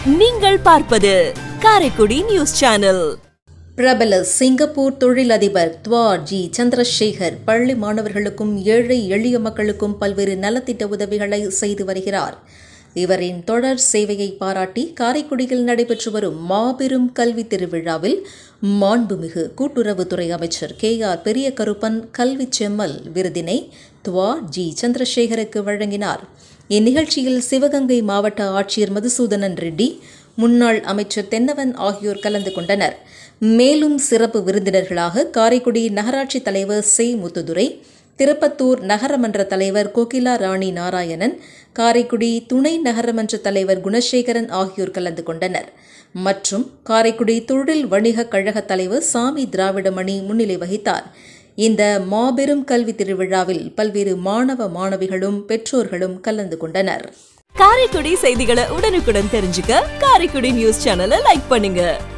நீங்கள் பார்ப்பது Karaikudi news channel பிரபல சிங்கப்பூர் தொழிலதிபர் துவா ஜி சந்திரசேகர் பள்ளி மாணவர்களுக்கும் ஏழை எளிய மக்களுக்கும் பல்வேறு நலத்திட்ட உதவிகளை செய்து வருகிறார் இவரின் தொடர் சேவையை பாராட்டி காரைக்குடியில் நடைபெற்று வரும் மாபெரும் கல்வி திருவிழாவில் மாண்புமிகு கூட்டுறவுத்துறை அமைச்சர் கே ஆர் பெரிய கருப்பன் கல்வி செம்மல் விருதினை துவா ஜி சந்திரசேகருக்கு வழங்கினார் இந்நிகழ்ச்சியில் சிவகங்கை மாவட்ட ஆட்சியர் மதுசூதனன் ரெட்டி முன்னாள் அமைச்சர் தென்னவன் ஆகியோர் கலந்து கொண்டனர் மேலும் சிறப்பு விருந்தினர்களாக காரைக்குடி நகராட்சி தலைவர் சே முத்துதுரை திருப்பத்தூர் நகரமன்ற தலைவர் கோகிலா ராணி நாராயணன் காரைக்குடி துணை நகரமன்ற தலைவர் குணசேகரன் ஆகியோர் கலந்து கொண்டனர் மற்றும் காரைக்குடி தொழில் வணிக கழக தலைவர் சாமி திராவிடமணி முன்னிலை வகித்தார் இந்த மாபெரும் கல்வி திருவிழாவில் பல்வேறு மாணவ மாணவிகளும் பெற்றோர்களும் கலந்து கொண்டனர் காரைக்குடி செய்திகளை உடனுக்குடன் தெரிஞ்சுக்க காரைக்குடி நியூஸ் சேனலை லைக் பண்ணுங்க